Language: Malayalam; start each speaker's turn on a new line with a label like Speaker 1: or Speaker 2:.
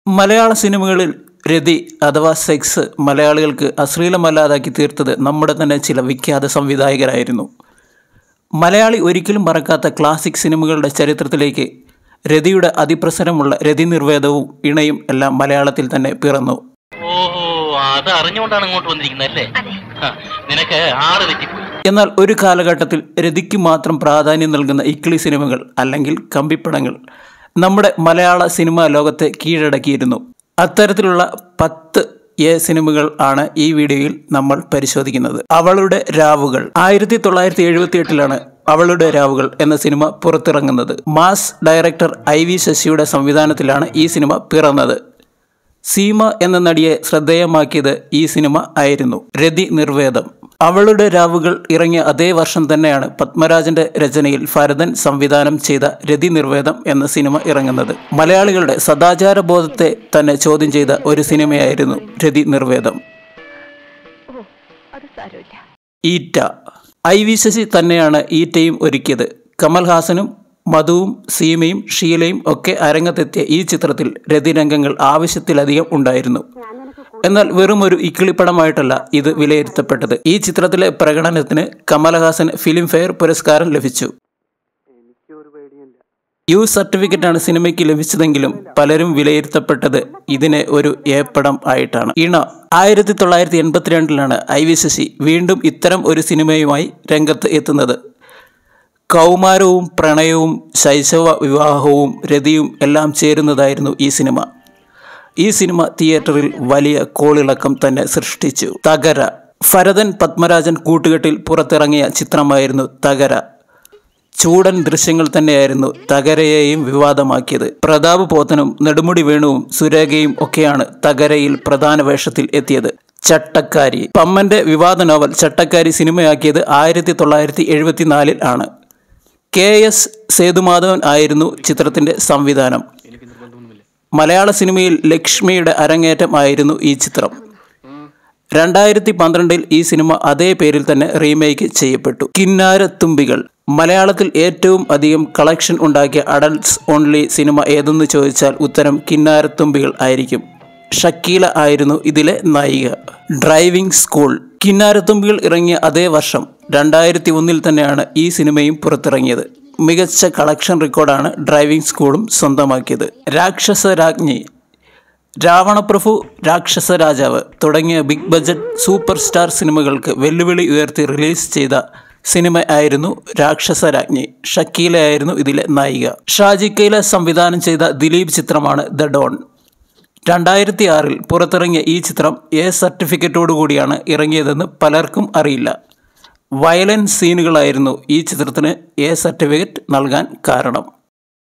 Speaker 1: മലയാള സിനിമകളിൽ രതി അഥവാ സെക്സ് മലയാളികൾക്ക് അശ്ലീലമല്ലാതാക്കി തീർത്തത് നമ്മുടെ തന്നെ ചില വിഖ്യാത സംവിധായകരായിരുന്നു മലയാളി ഒരിക്കലും മറക്കാത്ത ക്ലാസിക് സിനിമകളുടെ ചരിത്രത്തിലേക്ക് രതിയുടെ അതിപ്രസരമുള്ള രതി നിർവേദവും ഇണയും എല്ലാം മലയാളത്തിൽ തന്നെ പിറന്നു
Speaker 2: ഓഹോ അത് അറിഞ്ഞുകൊണ്ടാണ് ഇങ്ങോട്ട് വന്നിരിക്കുന്നത് അല്ലേ ഹ, നിനക്ക് ആള് തെറ്റിപ്പോയി
Speaker 1: എന്നാൽ ഒരു കാലഘട്ടത്തിൽ രതിക്ക് മാത്രം പ്രാധാന്യം നൽകുന്ന ഇക്ലി സിനിമകൾ അല്ലെങ്കിൽ കമ്പിപ്പടങ്ങൾ നമ്മുടെ മലയാള സിനിമാ ലോകത്തെ കീഴടക്കിയിരുന്നു അത്തരത്തിലുള്ള പത്ത് എ സിനിമകൾ ആണ് ഈ വീഡിയോയിൽ നമ്മൾ പരിശോധിക്കുന്നത് അവളുടെ രാവുകൾ ആയിരത്തി തൊള്ളായിരത്തി എഴുപത്തി എട്ടിലാണ് അവളുടെ രാവുകൾ എന്ന സിനിമ പുറത്തിറങ്ങുന്നത് മാസ് ഡയറക്ടർ ഐ വി ശശിയുടെ സംവിധാനത്തിലാണ് ഈ സിനിമ പിറന്നത് സീമ എന്ന നടിയെ ശ്രദ്ധേയമാക്കിയത് ഈ സിനിമ ആയിരുന്നു രതി നിർവേദം അവളുടെ രാവുകൾ ഇറങ്ങിയ അതേ വർഷം തന്നെയാണ് പത്മരാജന്റെ രചനയിൽ ഭരതൻ സംവിധാനം ചെയ്ത രതി നിർവേദം എന്ന സിനിമ ഇറങ്ങുന്നത് മലയാളികളുടെ സദാചാര ബോധത്തെ തന്നെ ചോദ്യം ചെയ്ത ഒരു സിനിമയായിരുന്നു രതി നിർവേദം
Speaker 3: ഓ അത് സാരമില്ല
Speaker 1: ഈറ്റ ഐ വി ശശി തന്നെയാണ് ഈറ്റയും ഒരുക്കിയത് കമൽഹാസനും മധുവും സീമയും ഷീലയും ഒക്കെ അരങ്ങത്തെത്തിയ ഈ ചിത്രത്തിൽ രതിരംഗങ്ങൾ ആവശ്യത്തിലധികം ഉണ്ടായിരുന്നു എന്നാൽ വെറും ഒരു ഇക്കിളിപ്പടമായിട്ടല്ല ഇത് വിലയിരുത്തപ്പെട്ടത് ഈ ചിത്രത്തിലെ പ്രകടനത്തിന് കമൽഹാസന് ഫിലിം ഫെയർ പുരസ്കാരം ലഭിച്ചു യു സർട്ടിഫിക്കറ്റാണ് സിനിമയ്ക്ക് ലഭിച്ചതെങ്കിലും പലരും വിലയിരുത്തപ്പെട്ടത് ഇതിനെ ഒരു ഏപ്പടം ആയിട്ടാണ് ഇണ ആയിരത്തി തൊള്ളായിരത്തി എൺപത്തിരണ്ടിലാണ് ഐ വി ശശി വീണ്ടും ഇത്തരം ഒരു സിനിമയുമായി രംഗത്ത് എത്തുന്നത് കൗമാരവും പ്രണയവും ശൈശവ വിവാഹവും രതിയും എല്ലാം ചേരുന്നതായിരുന്നു ഈ സിനിമ ഈ സിനിമ തിയേറ്ററിൽ വലിയ കോളിളക്കം തന്നെ സൃഷ്ടിച്ചു തകര ഭരതൻ പത്മരാജൻ കൂട്ടുകെട്ടിൽ പുറത്തിറങ്ങിയ ചിത്രമായിരുന്നു തകര ചൂടൻ ദൃശ്യങ്ങൾ തന്നെയായിരുന്നു തകരയെയും വിവാദമാക്കിയത് പ്രതാപ് പോത്തനും നെടുമുടി വേണുവും സുരേഖയും ഒക്കെയാണ് തകരയിൽ പ്രധാന വേഷത്തിൽ എത്തിയത് ചട്ടക്കാരി പമ്മന്റെ വിവാദ നോവൽ ചട്ടക്കാരി സിനിമയാക്കിയത് ആയിരത്തി തൊള്ളായിരത്തി എഴുപത്തിനാലിൽ ആണ് കെ എസ് സേതുമാധവൻ ആയിരുന്നു ചിത്രത്തിന്റെ സംവിധാനം മലയാള സിനിമയിൽ ലക്ഷ്മിയുടെ അരങ്ങേറ്റം ആയിരുന്നു ഈ ചിത്രം രണ്ടായിരത്തി പന്ത്രണ്ടിൽ ഈ സിനിമ അതേ പേരിൽ തന്നെ റീമേക്ക് ചെയ്യപ്പെട്ടു കിന്നാരത്തുമ്പികൾ മലയാളത്തിൽ ഏറ്റവും അധികം കളക്ഷൻ ഉണ്ടാക്കിയ അഡൽട്സ് ഓൺലി സിനിമ ഏതെന്ന് ചോദിച്ചാൽ ഉത്തരം കിന്നാരത്തുമ്പികൾ ആയിരിക്കും ഷക്കീല ആയിരുന്നു ഇതിലെ നായിക ഡ്രൈവിംഗ് സ്കൂൾ കിന്നാരത്തുമ്പികൾ ഇറങ്ങിയ അതേ വർഷം രണ്ടായിരത്തി ഒന്നിൽ തന്നെയാണ് ഈ സിനിമയും പുറത്തിറങ്ങിയത് മികച്ച കളക്ഷൻ റെക്കോർഡാണ് ഡ്രൈവിംഗ് സ്കൂളും സ്വന്തമാക്കിയത് രാക്ഷസ രാജ്ഞി രാവണപ്രഭു രാക്ഷസ രാജാവ് തുടങ്ങിയ ബിഗ് ബജറ്റ് സൂപ്പർ സ്റ്റാർ സിനിമകൾക്ക് വെല്ലുവിളി ഉയർത്തി റിലീസ് ചെയ്ത സിനിമ ആയിരുന്നു രാക്ഷസ രാജ്ഞി ഷക്കീലയായിരുന്നു ഇതിലെ നായിക ഷാജി കൈലാസ് സംവിധാനം ചെയ്ത ദിലീപ് ചിത്രമാണ് ദ ഡോൺ രണ്ടായിരത്തി ആറിൽ പുറത്തിറങ്ങിയ ഈ ചിത്രം എ സർട്ടിഫിക്കറ്റോടു കൂടിയാണ് ഇറങ്ങിയതെന്ന് പലർക്കും അറിയില്ല വയലൻസ് സീനുകളായിരുന്നു ഈ ചിത്രത്തിന് എ സർട്ടിഫിക്കറ്റ് നൽകാൻ കാരണം